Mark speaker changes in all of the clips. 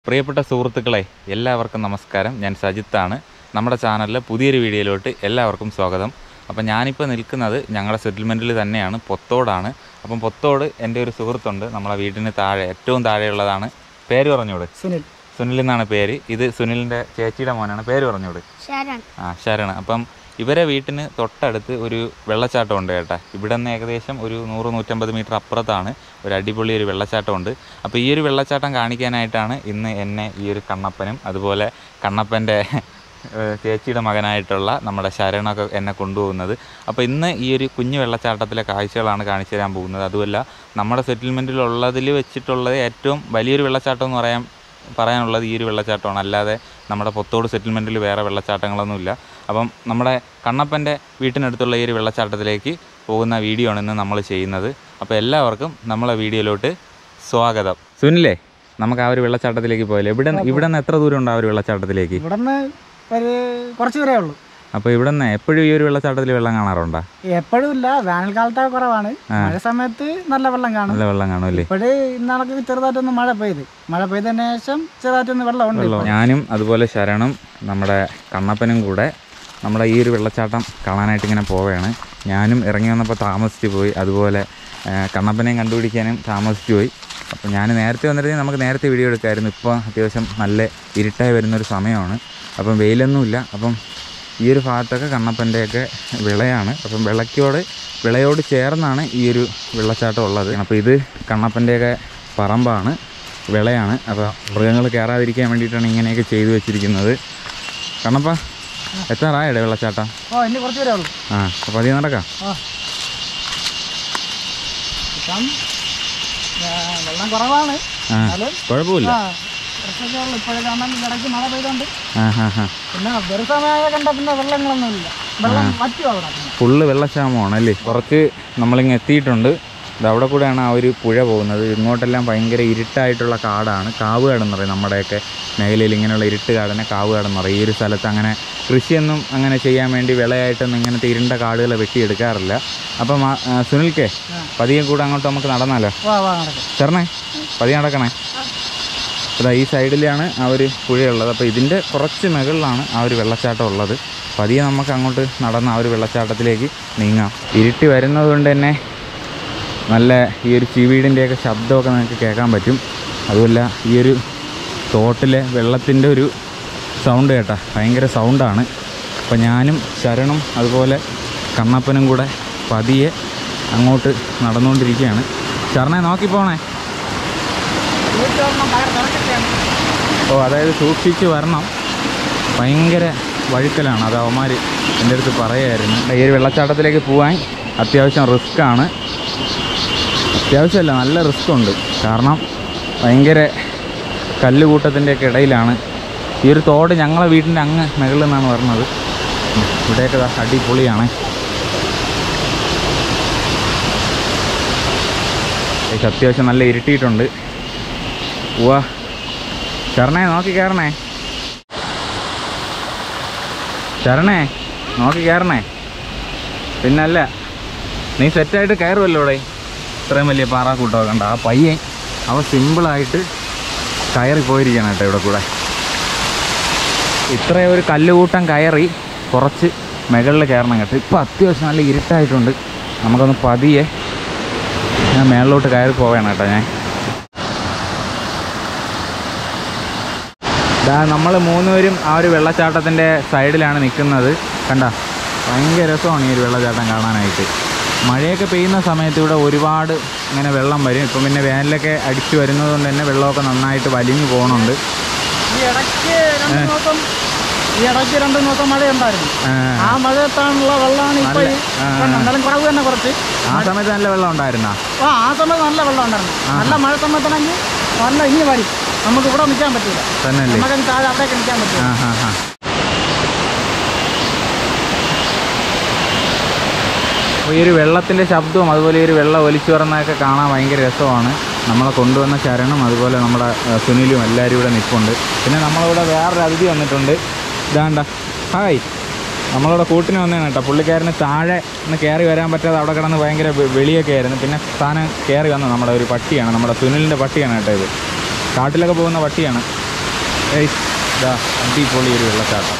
Speaker 1: പ്രിയപ്പെട്ട സുഹൃത്തുക്കളെ എല്ലാവർക്കും നമസ്കാരം ഞാൻ സജിത്താണ് നമ്മുടെ ചാനലിലെ പുതിയൊരു വീഡിയോയിലോട്ട് എല്ലാവർക്കും സ്വാഗതം അപ്പം ഞാനിപ്പോൾ നിൽക്കുന്നത് ഞങ്ങളുടെ സെറ്റിൽമെൻറ്റിൽ തന്നെയാണ് പൊത്തോടാണ് അപ്പം പൊത്തോട് എൻ്റെ ഒരു സുഹൃത്തുണ്ട് നമ്മളെ വീടിന് താഴെ ഏറ്റവും താഴെയുള്ളതാണ് പേര് പറഞ്ഞോട്
Speaker 2: സുനിൽ
Speaker 1: സുനിൽ എന്നാണ് പേര് ഇത് സുനിലിൻ്റെ ചേച്ചിയുടെ മോനാണ് പേര് പറഞ്ഞോട്
Speaker 3: ശരൺ
Speaker 1: ആ ശരണം അപ്പം ഇവരെ വീട്ടിന് തൊട്ടടുത്ത് ഒരു വെള്ളച്ചാട്ടം ഉണ്ട് കേട്ടാ ഇവിടെ നിന്ന് ഏകദേശം ഒരു നൂറ് നൂറ്റമ്പത് മീറ്റർ അപ്പുറത്താണ് ഒരു അടിപൊളി ഒരു വെള്ളച്ചാട്ടം ഉണ്ട് അപ്പോൾ ഈ ഒരു വെള്ളച്ചാട്ടം കാണിക്കാനായിട്ടാണ് ഇന്ന് എന്നെ ഈ ഒരു കണ്ണപ്പനും അതുപോലെ കണ്ണപ്പൻ്റെ ഏഹ്, ചേച്ചിയുടെ മകനായിട്ടുള്ള നമ്മുടെ ശരണൊക്കെ എന്നെ കൊണ്ടുപോകുന്നത് അപ്പോൾ ഇന്ന് ഈ ഒരു കുഞ്ഞു വെള്ളച്ചാട്ടത്തിലെ കാഴ്ചകളാണ് കാണിച്ചു തരാൻ പോകുന്നത് അതുമല്ല നമ്മുടെ സെറ്റിൽമെൻറ്റിലുള്ളതിൽ വെച്ചിട്ടുള്ളത് ഏറ്റവും വലിയൊരു വെള്ളച്ചാട്ടം എന്ന് പറയാൻ പറയാനുള്ളത് ഈ ഒരു വെള്ളച്ചാട്ടമാണ് അല്ലാതെ നമ്മുടെ പൊത്തോട് സെറ്റിൽമെൻറ്റിൽ വേറെ വെള്ളച്ചാട്ടങ്ങളൊന്നുമില്ല അപ്പം നമ്മുടെ കണ്ണപ്പൻ്റെ വീട്ടിനടുത്തുള്ള ഈ ഒരു വെള്ളച്ചാട്ടത്തിലേക്ക് പോകുന്ന വീഡിയോ ആണ് ഇന്ന് നമ്മൾ ചെയ്യുന്നത് അപ്പോൾ എല്ലാവർക്കും നമ്മളെ വീഡിയോയിലോട്ട് സ്വാഗതം സുനിലേ നമുക്ക് ആ ഒരു വെള്ളച്ചാട്ടത്തിലേക്ക് പോയാലോ ഇവിടെ ഇവിടെ നിന്ന് എത്ര ദൂരം ഉണ്ട് ആ ഒരു വെള്ളച്ചാട്ടത്തിലേക്ക്
Speaker 2: ഇവിടുന്ന് ഒരു കുറച്ച് ദൂരേ ഉള്ളൂ
Speaker 1: അപ്പോൾ ഇവിടെ നിന്ന് എപ്പോഴും ഈ ഒരു വെള്ളച്ചാട്ടത്തിൽ വെള്ളം കാണാറുണ്ടോ
Speaker 2: എപ്പോഴും ഇല്ല വേനൽക്കാലത്തൊക്കെ കുറവാണ് മഴ സമയത്ത് നല്ല വെള്ളം കാണും
Speaker 1: നല്ല വെള്ളം കാണുമല്ലേ
Speaker 2: ഇപ്പോഴ് ഇന്നാളൊക്കെ ചെറുതായിട്ടൊന്ന് മഴ പെയ്ത് മഴ പെയ്തതിന് ശേഷം ചെറുതായിട്ടൊന്ന് വെള്ളം ഉണ്ട് ഇപ്പോൾ.
Speaker 1: ഞാനും അതുപോലെ ശരണും നമ്മുടെ കണ്ണപ്പനും കൂടെ നമ്മുടെ ഈ ഒരു വെള്ളച്ചാട്ടം കാണാനായിട്ട് ഇങ്ങനെ പോവുകയാണ് ഞാനും ഇറങ്ങി വന്നപ്പോൾ താമസിച്ച് പോയി അതുപോലെ ആ, കണ്ണപ്പനെയും കണ്ടുപിടിക്കാനും താമസിച്ച് പോയി അപ്പോൾ ഞാൻ നേരത്തെ വന്നിരുന്നെങ്കിൽ നമുക്ക് നേരത്തെ വീഡിയോ എടുക്കാമായിരുന്നു ഇപ്പോൾ അത്യാവശ്യം നല്ല ഇരുട്ടായി വരുന്നൊരു സമയമാണ് അപ്പം വെയിലൊന്നുമില്ല അപ്പം ഈ ഒരു ഭാഗത്തൊക്കെ കണ്ണപ്പൻ്റെയൊക്കെ വിളയാണ് അപ്പം വിളക്കോട് വിളയോട് ചേർന്നാണ് ഈ ഒരു വെള്ളച്ചാട്ടം ഉള്ളത് അപ്പോൾ ഇത് കണ്ണപ്പൻ്റെയൊക്കെ പറമ്പാണ് വിളയാണ് അപ്പോൾ മൃഗങ്ങൾ കയറാതിരിക്കാൻ വേണ്ടിയിട്ടാണ് ഇങ്ങനെയൊക്കെ ചെയ്തു വെച്ചിരിക്കുന്നത് കണ്ണപ്പ എത്താറായടെ വെള്ളച്ചാട്ടം
Speaker 2: ഓ ഇനി കുറച്ച് ദൂരേ ഉള്ളൂ
Speaker 1: ആ അപ്പോൾ അധികം നടക്കാം
Speaker 2: ആ ഇപ്പം ആ, വെള്ളം കുറവാണ്
Speaker 1: ആ
Speaker 2: എന്നാലും
Speaker 1: കുഴപ്പമില്ല
Speaker 2: ആ കുറച്ചൊക്കെ ഉള്ളൂ ഇപ്പോഴേ കാണാൻ ഇടയ്ക്ക് മഴ പെയ്തോണ്ട്
Speaker 1: ആ ഹാ ഹാ
Speaker 2: പിന്നെ വെറുസമയ കണ്ട പിന്നെ വെള്ളങ്ങളൊന്നും ഇല്ല വെള്ളം വറ്റി അവിടെ പിന്നെ
Speaker 1: ഫുള്ള് വെള്ളക്ഷാമമാണ് അല്ലേ കുറച്ച് നമ്മളിങ്ങ് എത്തിയിട്ടുണ്ട് ഇത് അവിടെ കൂടെയാണ് ആ ഒരു പുഴ പോകുന്നത് ഇങ്ങോട്ടെല്ലാം ഭയങ്കര ഇരുട്ടായിട്ടുള്ള കാടാണ് കാവ് കാടെന്ന് പറയും നമ്മുടെയൊക്കെ മേഖലയിൽ ഇങ്ങനെയുള്ള ഇരുട്ട് കാടിനെ കാവ് കാടെന്ന് പറയും ഈ ഒരു സ്ഥലത്ത് അങ്ങനെ കൃഷിയൊന്നും അങ്ങനെ ചെയ്യാൻ വേണ്ടി വിളയായിട്ടൊന്നും ഇങ്ങനത്തെ ഇരുണ്ട കാടുകളെ വെട്ടിയെടുക്കാറില്ല അപ്പം ആ, ആ, സുനിൽക്കേ പതിയെ കൂടെ അങ്ങോട്ട് നമുക്ക് നടന്നാലോ
Speaker 2: വാ വാ നടക്കും
Speaker 1: ചേർണേ പതിയെ നടക്കണേ അതാ ഈ സൈഡിലാണ് ആ ഒരു പുഴയുള്ളത് അപ്പോൾ ഇതിൻ്റെ കുറച്ച് മുകളിലാണ് ആ ഒരു വെള്ളച്ചാട്ടം ഉള്ളത് പതിയെ നമുക്ക് അങ്ങോട്ട് നടന്ന് ആ ഒരു വെള്ളച്ചാട്ടത്തിലേക്ക് നീങ്ങാം ഇരുട്ടി വരുന്നത് കൊണ്ട് തന്നെ നല്ല ഈ ഒരു ചീവീടിൻ്റെയൊക്കെ ശബ്ദമൊക്കെ നമുക്ക് കേൾക്കാൻ പറ്റും അതുമല്ല ഈ ഒരു തോട്ടിലെ വെള്ളത്തിൻ്റെ ഒരു സൗണ്ട് കേട്ടാ ഭയങ്കര സൗണ്ടാണ് അപ്പോൾ ഞാനും ശരണും അതുപോലെ കണ്ണപ്പനും കൂടെ പതിയെ അങ്ങോട്ട് നടന്നുകൊണ്ടിരിക്കുകയാണ് ശരണെ നോക്കി പോണേ
Speaker 2: വീട്ടിലൊന്നും ഭയങ്കര തിരക്കൊക്കെയാണ്
Speaker 1: ഓ അതായത് സൂക്ഷിച്ച് വരണം ഭയങ്കര വഴുക്കലാണ് അത് അവന്മാർ എൻ്റെ അടുത്ത് പറയായിരുന്നു ഈ ഒരു വെള്ളച്ചാട്ടത്തിലേക്ക് പോകാൻ അത്യാവശ്യം റിസ്ക്കാണ് അത്യാവശ്യമല്ല നല്ല റിസ്ക് ഉണ്ട് കാരണം ഭയങ്കര കല്ലുകൂട്ടത്തിൻ്റെയൊക്കെ ഇടയിലാണ് ഈ ഒരു തോട് ഞങ്ങളെ വീട്ടിൻ്റെ അങ്ങ് മുകളിൽ നിന്നാണ് വരുന്നത് ഉം, ഇവിടെയൊക്കെ ദാ അടിപൊളിയാണ് ഏകദേശം അത്യാവശ്യം നല്ല ഇരുട്ടിയിട്ടുണ്ട് ഉവ്വാ ശരണേ നോക്കി കയറണേ ശരണേ നോക്കി കയറണേ പിന്നല്ല നീ സെറ്റായിട്ട് കയറുമല്ലോ ഇവിടെ ഇത്രയും വലിയ പാറാക്കൂട്ടമൊക്കെ കണ്ട ആ പയ്യൻ അവ സിമ്പിളായിട്ട് കയറി പോയിരിക്കണം കേട്ടോ ഇവിടെ കൂടെ ഇത്രയും ഒരു കല്ലുകൂട്ടം കയറി കുറച്ച് മുകളിൽ കയറണം കേട്ടോ ഇപ്പം അത്യാവശ്യം നല്ല ഇരുട്ടായിട്ടുണ്ട് നമുക്കൊന്ന് പതിയെ ഞാൻ മേളിലോട്ട് കയറി പോവുകയാണ് കേട്ടോ ഞാൻ ദാ നമ്മൾ മൂന്നുപേരും ആ ഒരു വെള്ളച്ചാട്ടത്തിൻ്റെ സൈഡിലാണ് നിൽക്കുന്നത് കണ്ട ഭയങ്കര രസമാണ് ഈ ഒരു വെള്ളച്ചാട്ടം കാണാനായിട്ട് മഴയൊക്കെ പെയ്യുന്ന സമയത്ത് ഇവിടെ ഒരുപാട് ഇങ്ങനെ വെള്ളം വരും ഇപ്പം പിന്നെ വേനലൊക്കെ അടിച്ചു വരുന്നത് കൊണ്ട് തന്നെ വെള്ളമൊക്കെ നന്നായിട്ട് വലിഞ്ഞു പോകുന്നുണ്ട്
Speaker 2: ഈ ഇടയ്ക്ക് രണ്ട് ദിവസം ഈ ഇടയ്ക്ക് രണ്ട് ദിവസം മഴ ഉണ്ടായിരുന്നു
Speaker 1: ആ,
Speaker 2: ആ മഴയത്താണുള്ള വെള്ളമാണ് ഇപ്പൊ ഈ
Speaker 1: ആ.
Speaker 2: കണ്ടോ, എന്നാലും കുറവ് തന്നെ കുറച്ച്
Speaker 1: ആ സമയത്ത് നല്ല വെള്ളം ഉണ്ടായിരുന്നാ
Speaker 2: ആ ആ സമയത്ത് നല്ല വെള്ളം ഉണ്ടായിരുന്നു നല്ല മഴ സമയത്താണെങ്കിൽ നല്ല ഇനി വരും നമുക്ക് ഇവിടെ നിൽക്കാൻ പറ്റില്ല
Speaker 1: തന്നെയല്ലേ
Speaker 2: നമുക്ക് താഴെ അവിടേക്ക് നിൽക്കാൻ പറ്റില്ല
Speaker 1: ആ ഹാ ഹാ അപ്പോൾ ഈ ഒരു വെള്ളത്തിൻ്റെ ശബ്ദവും അതുപോലെ ഈ ഒരു വെള്ളം ഒലിച്ചു പറഞ്ഞതൊക്കെ കാണാൻ ഭയങ്കര രസമാണ് നമ്മളെ കൊണ്ടുവന്ന ശരണും അതുപോലെ നമ്മുടെ ആ, സുനിലും എല്ലാവരും ഇവിടെ നിൽപ്പുണ്ട് പിന്നെ നമ്മളിവിടെ വേറൊരു അതിഥി വന്നിട്ടുണ്ട് ഇതാണ്ട ഹായ് നമ്മളിവിടെ കൂട്ടിന് വന്നതാണ് കേട്ടോ പുള്ളിക്കാരന് താഴെ ഒന്ന് കയറി വരാൻ പറ്റാതെ അവിടെ കിടന്ന് ഭയങ്കര വെ- വെളിയൊക്കെ ആയിരുന്നു പിന്നെ സ്ഥാനം കയറി വന്നത് നമ്മുടെ ഒരു പട്ടിയാണ് നമ്മുടെ സുനിലിൻ്റെ പട്ടിയാണ് കേട്ടോ ഇത് കാട്ടിലൊക്കെ പോകുന്ന പട്ടിയാണ് ഏയ് ഇതാ അടിപൊളി ഒരു വെള്ളച്ചാട്ടം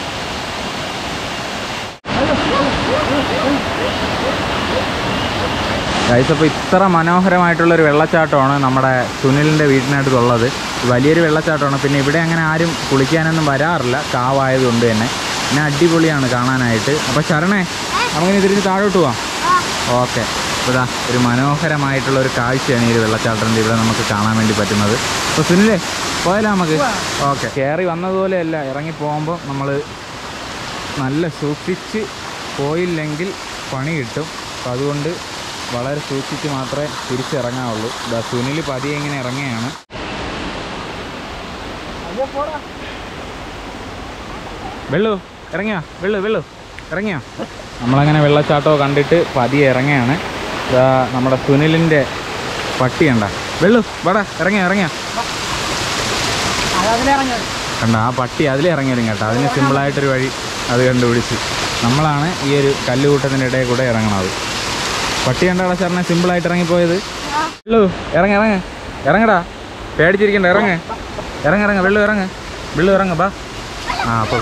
Speaker 1: ഗൈസ് അപ്പോൾ ഇത്ര മനോഹരമായിട്ടുള്ള ഒരു വെള്ളച്ചാട്ടമാണ് നമ്മുടെ സുനിലിൻ്റെ വീട്ടിനടുത്തുള്ളത് വലിയൊരു വെള്ളച്ചാട്ടമാണ് പിന്നെ ഇവിടെ അങ്ങനെ ആരും കുളിക്കാനൊന്നും വരാറില്ല കാവായതുകൊണ്ട് തന്നെ പിന്നെ അടിപൊളിയാണ് കാണാനായിട്ട് അപ്പോൾ ശരണേ നമുക്കിനി തിരിച്ച് താഴോട്ട് പോവാം ഓക്കെ അപ്പോൾ ഇതാ ഒരു മനോഹരമായിട്ടുള്ള ഒരു കാഴ്ചയാണ് ഈ ഒരു വെള്ളച്ചാട്ടത്തിൻ്റെ ഇവിടെ നമുക്ക് കാണാൻ വേണ്ടി പറ്റുന്നത് അപ്പോൾ സുനിലേ പോയാലോ നമുക്ക് ഓക്കെ കയറി വന്നതുപോലെയല്ല ഇറങ്ങി പോകുമ്പോൾ നമ്മൾ നല്ല സൂക്ഷിച്ച് പോയില്ലെങ്കിൽ പണി കിട്ടും അപ്പം അതുകൊണ്ട് വളരെ സൂക്ഷിച്ച് മാത്രമേ തിരിച്ചിറങ്ങാവുള്ളൂ ഇതാ സുനിൽ പതിയെ ഇങ്ങനെ ഇറങ്ങുകയാണ്
Speaker 2: അയ്യോ പോടാ
Speaker 1: വെള്ളു ഇറങ്ങിയോ വെള്ളു വെള്ളു ഇറങ്ങിയോ നമ്മളങ്ങനെ വെള്ളച്ചാട്ടമോ കണ്ടിട്ട് പതിയെ ഇറങ്ങുകയാണ് ഇതാ നമ്മുടെ സുനിലിൻ്റെ പട്ടി കണ്ട വെള്ളു വടാ ഇറങ്ങിയോ ഇറങ്ങിയോ
Speaker 2: അത് അതിലിറങ്ങിയത്
Speaker 1: കണ്ട ആ പട്ടി അതിലിറങ്ങിയാലും കേട്ടോ അതിന് സിമ്പിളായിട്ടൊരു വഴി അത് കണ്ടുപിടിച്ച് നമ്മളാണ് ഈ ഒരു കല്ലുകൂട്ടത്തിൻ്റെ ഇടയിൽ കൂടെ ഇറങ്ങണത് പട്ടി കണ്ടാടാ സാറിനെ സിമ്പിളായിട്ട് ഇറങ്ങിപ്പോയത് വെള്ളു ഇറങ്ങ ഇറങ്ങ ഇറങ്ങടാ പേടിച്ചിരിക്കണ്ട ഇറങ്ങ് ഇറങ്ങ ഇറങ്ങ വെള്ളു ഇറങ്ങ് വെള്ളു ഇറങ്ങ ബാ ആ അപ്പോൾ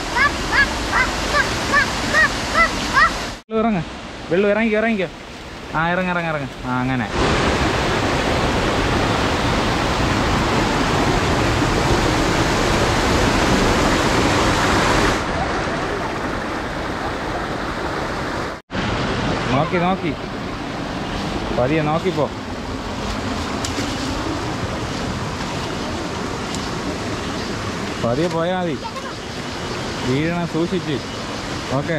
Speaker 1: വെള്ളു ഇറങ്ങ വെള്ളു ഇറങ്ങിക്കോ ഇറങ്ങിക്കോ ആ ഇറങ്ങ ഇറങ്ങ ഇറങ്ങ ആ അങ്ങനെ നോക്കി നോക്കി പതിയെ നോക്കിപ്പോ പതിയെ പോയാൽ മതി വീഴണ സൂക്ഷിച്ച് ഓക്കെ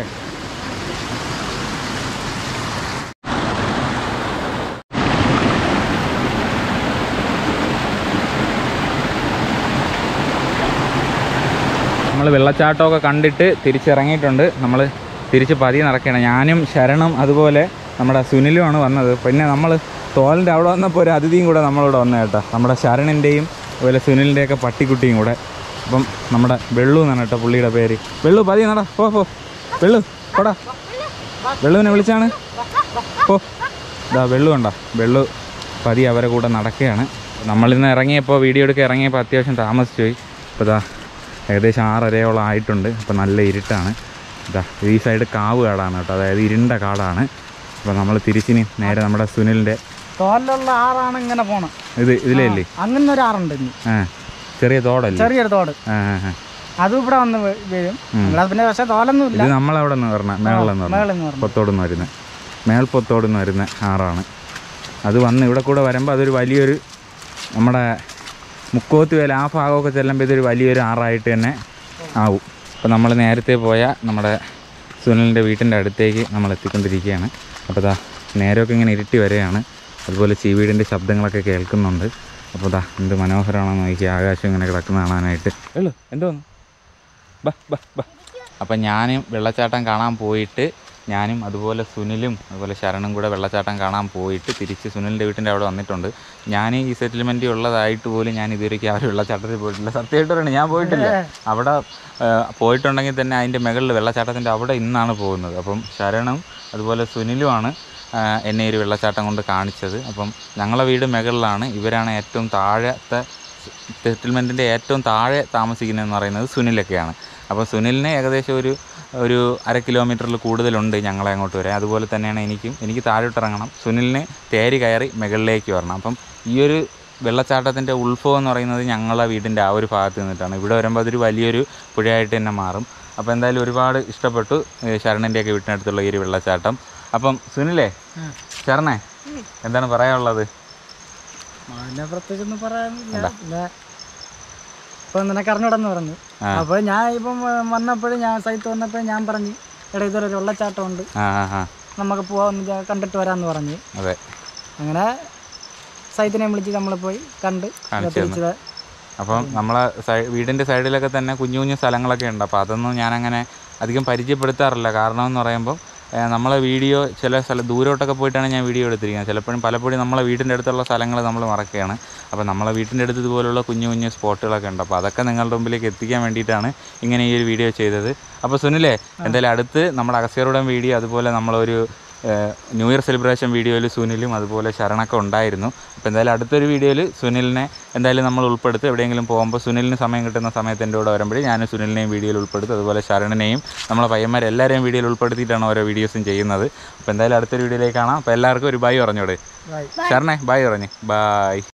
Speaker 1: നമ്മൾ വെള്ളച്ചാട്ടമൊക്കെ കണ്ടിട്ട് തിരിച്ചിറങ്ങിയിട്ടുണ്ട് നമ്മൾ തിരിച്ച് പതിയെ നടക്കുകയാണ് ഞാനും ശരണും അതുപോലെ നമ്മുടെ സുനിലുമാണ് വന്നത് പിന്നെ നമ്മൾ തോലിൻ്റെ അവിടെ വന്നപ്പോൾ ഒരു അതിഥിയും കൂടെ നമ്മളിവിടെ വന്ന കേട്ടോ നമ്മുടെ ശരണിൻ്റെയും അതുപോലെ സുനിലിൻ്റെയൊക്കെ പട്ടിക്കുട്ടിയും കൂടെ അപ്പം നമ്മുടെ വെള്ളു എന്നാണ് കേട്ടോ പുള്ളിയുടെ പേര് വെള്ളു പതിയെ നടാ പോ പോ വെള്ളു പോടാ വെള്ളുവിനെ വിളിച്ചാണ് പോ ഇതാ വെള്ളു കണ്ടോ വെള്ളു പതി അവരെ കൂടെ നടക്കുകയാണ് നമ്മളിന്ന് ഇറങ്ങിയപ്പോൾ വീഡിയോ എടുക്കാൻ ഇറങ്ങിയപ്പോൾ അത്യാവശ്യം താമസിച്ചു പോയി അപ്പോൾ ഇതാ ഏകദേശം ആറരയോളം ആയിട്ടുണ്ട് അപ്പോൾ നല്ല ഇരുട്ടാണ് ഇതാ ഈ സൈഡ് കാവ് കാടാണ് കേട്ടോ അതായത് ഇരുണ്ട കാടാണ് അപ്പോൾ നമ്മൾ തിരിച്ചിനി നേരെ നമ്മുടെ സുനിലിൻ്റെ
Speaker 2: തോലിലുള്ള ആറാണ് ഇങ്ങനെ പോണം
Speaker 1: ഇത് ഇതിലേ ഇല്ലേ
Speaker 2: അങ്ങനെ ഒരു ആറുണ്ട് ഇനി
Speaker 1: ആ ചെറിയ തോടല്ലേ
Speaker 2: ചെറിയൊരു തോട്
Speaker 1: ആ ആ, ആ.
Speaker 2: അതും ഇവിടെ വന്ന് വീ- വീഴും നമ്മളത് പിന്നെ പക്ഷെ തോലൊന്നും ഇല്ല
Speaker 1: ഇത് നമ്മളവിടെ നിന്ന് പറഞ്ഞ മേളിലെന്ന് പറഞ്ഞ
Speaker 2: മേളിൽ നിന്ന് പറഞ്ഞു
Speaker 1: പൊത്തോട് നിന്ന് വരുന്നത് മേൽപ്പൊത്തോട് നിന്ന് വരുന്ന ആറാണ് അത് വന്ന് ഇവിടെ കൂടെ വരുമ്പോൾ അതൊരു വലിയൊരു നമ്മുടെ മുക്കോത്ത് വേല ആ ഭാഗമൊക്കെ ചെല്ലുമ്പോൾ ഇതൊരു വലിയൊരു ആറായിട്ട് തന്നെ ആവും അപ്പോൾ നമ്മൾ നേരത്തെ പോയ നമ്മുടെ സുനിലിൻ്റെ വീട്ടിൻ്റെ അടുത്തേക്ക് നമ്മൾ എത്തിക്കൊണ്ടിരിക്കുകയാണ് അപ്പോൾ ഇതാ നേരമൊക്കെ ഇങ്ങനെ ഇരുട്ടി വരികയാണ് അതുപോലെ ചീവീടിൻ്റെ ശബ്ദങ്ങളൊക്കെ കേൾക്കുന്നുണ്ട് അപ്പോൾ ഇതാ എന്ത് മനോഹരമാണെന്ന് നോക്കി ആകാശം ഇങ്ങനെ കിടക്കുന്ന കാണാനായിട്ട് ഉള്ളു എന്തോന്നു ബാ ബാ ബാ അപ്പം ഞാനും വെള്ളച്ചാട്ടം കാണാൻ പോയിട്ട് ഞാനും അതുപോലെ സുനിലും അതുപോലെ ശരണും കൂടെ വെള്ളച്ചാട്ടം കാണാൻ പോയിട്ട് തിരിച്ച് സുനിലിൻ്റെ വീട്ടിൻ്റെ അവിടെ വന്നിട്ടുണ്ട് ഞാൻ ഈ സെറ്റിൽമെൻറ്റ് ഉള്ളതായിട്ട് പോലും ഞാൻ ഇതുവരെയ്ക്ക് ആ ഒരു വെള്ളച്ചാട്ടത്തിൽ പോയിട്ടില്ല സത്യമായിട്ട് പറയണേ ഞാൻ പോയിട്ടില്ല അവിടെ ആ, പോയിട്ടുണ്ടെങ്കിൽ തന്നെ അതിൻ്റെ മുകളിൽ വെള്ളച്ചാട്ടത്തിൻ്റെ അവിടെ ഇന്നാണ് പോകുന്നത് അപ്പം ശരണും അതുപോലെ സുനിലുമാണ് ആ, എന്നെ ഈ ഒരു വെള്ളച്ചാട്ടം കൊണ്ട് കാണിച്ചത് അപ്പം ഞങ്ങളെ വീട് മുകളിലാണ് ഇവരാണ് ഏറ്റവും താഴത്തെ സെറ്റിൽമെൻറ്റിൻ്റെ ഏറ്റവും താഴെ താമസിക്കുന്നതെന്ന് പറയുന്നത് സുനിലൊക്കെയാണ് അപ്പോൾ സുനിലിന് ഏകദേശം ഒരു ഒരു അര കിലോമീറ്ററിൽ കൂടുതലുണ്ട് ഞങ്ങളെ അങ്ങോട്ട് വരാൻ അതുപോലെ തന്നെയാണ് എനിക്കും എനിക്ക് താഴോട്ട് ഇറങ്ങണം സുനിലിന് തേരി കയറി മുകളിലേക്ക് വരണം അപ്പം ഈ ഒരു വെള്ളച്ചാട്ടത്തിൻ്റെ ഉത്ഭവം എന്ന് പറയുന്നത് ഞങ്ങളെ വീടിൻ്റെ ആ ഒരു ഭാഗത്ത് നിന്നിട്ടാണ് ഇവിടെ വരുമ്പോൾ അതൊരു വലിയൊരു പുഴയായിട്ട് തന്നെ മാറും അപ്പോൾ എന്തായാലും ഒരുപാട് ഇഷ്ടപ്പെട്ടു ഏ, ശരണിൻ്റെയൊക്കെ വീട്ടിനടുത്തുള്ള ഈ ഒരു വെള്ളച്ചാട്ടം അപ്പം സുനിലേ ശരണേ എന്താണ് പറയാനുള്ളത്
Speaker 2: അതിനെ പ്രത്യേകിച്ചൊന്നും പറയാനില്ല ഇല്ല. ഇപ്പൊ നിനക്ക് അറിഞ്ഞൂടെന്ന് പറഞ്ഞു
Speaker 1: ആ.
Speaker 2: അപ്പോൾ ഞാൻ ഇപ്പം വന്നപ്പോഴും ഞാൻ സൈറ്റ് വന്നപ്പോഴും ഞാൻ പറഞ്ഞു എടാ ഇതൊരു വെള്ളച്ചാട്ടം ഉണ്ട്
Speaker 1: ആ ആ ആ
Speaker 2: നമുക്ക് പോവാന്ന് കണ്ടിട്ട് വരാമെന്ന് പറഞ്ഞു
Speaker 1: അതെ
Speaker 2: അങ്ങനെ സൈറ്റിനെ വിളിച്ച് നമ്മൾ പോയി കണ്ട്
Speaker 1: കാണിച്ചു തന്നു.
Speaker 2: തിരിച്ചത്
Speaker 1: അപ്പം നമ്മളെ സൈ വീടിൻ്റെ സൈഡിലൊക്കെ തന്നെ കുഞ്ഞു കുഞ്ഞു സ്ഥലങ്ങളൊക്കെ ഉണ്ട് അപ്പോൾ അതൊന്നും ഞാനങ്ങനെ അധികം പരിചയപ്പെടുത്താറില്ല കാരണം എന്ന് പറയുമ്പോൾ ഏഹ്, നമ്മളെ വീഡിയോ ചില സ്ഥലം ദൂരോട്ടൊക്കെ പോയിട്ടാണ് ഞാൻ വീഡിയോ എടുത്തിരിക്കുന്നത് ചിലപ്പോഴും പലപ്പോഴും നമ്മളെ വീടിൻ്റെ അടുത്തുള്ള സ്ഥലങ്ങൾ നമ്മൾ മറക്കുകയാണ് അപ്പോൾ നമ്മളെ വീട്ടിൻ്റെ അടുത്ത് ഇതുപോലുള്ള കുഞ്ഞു കുഞ്ഞു സ്പോട്ടുകളൊക്കെ ഉണ്ട് അപ്പോൾ അതൊക്കെ നിങ്ങളുടെ മുമ്പിലേക്ക് എത്തിക്കാൻ വേണ്ടിയിട്ടാണ് ഇങ്ങനെ ഈ ഒരു വീഡിയോ ചെയ്തത് അപ്പോൾ സുനിലേ എന്തായാലും അടുത്ത് നമ്മുടെ അഗസ്യറുടെ വീഡിയോ അതുപോലെ നമ്മളൊരു ഏഹ്, ന്യൂ ഇയർ സെലിബ്രേഷൻ വീഡിയോയിൽ സുനിലും അതുപോലെ ശരണൊക്കെ ഉണ്ടായിരുന്നു അപ്പോൾ എന്തായാലും അടുത്തൊരു വീഡിയോയിൽ സുനിലിനെ എന്തായാലും നമ്മൾ ഉൾപ്പെടുത്തും എവിടെയെങ്കിലും പോകുമ്പോൾ സുനിലിന് സമയം കിട്ടുന്ന സമയത്ത് എൻ്റെ കൂടെ വരുമ്പോഴേ ഞാൻ സുനിലിനെയും വീഡിയോയിൽ ഉൾപ്പെടുത്തും അതുപോലെ ശരണനെയും നമ്മളെ പയ്യന്മാരെല്ലാവരെയും വീഡിയോയിൽ ഉൾപ്പെടുത്തിയിട്ടാണ് ഓരോ വീഡിയോസും ചെയ്യുന്നത് അപ്പോൾ എന്തായാലും അടുത്തൊരു വീഡിയോയിലേക്ക് കാണാം അപ്പോൾ എല്ലാവർക്കും ഒരു ബൈ പറഞ്ഞോട്
Speaker 2: ബൈ
Speaker 1: ശരണേ ബൈ പറഞ്ഞു ബൈ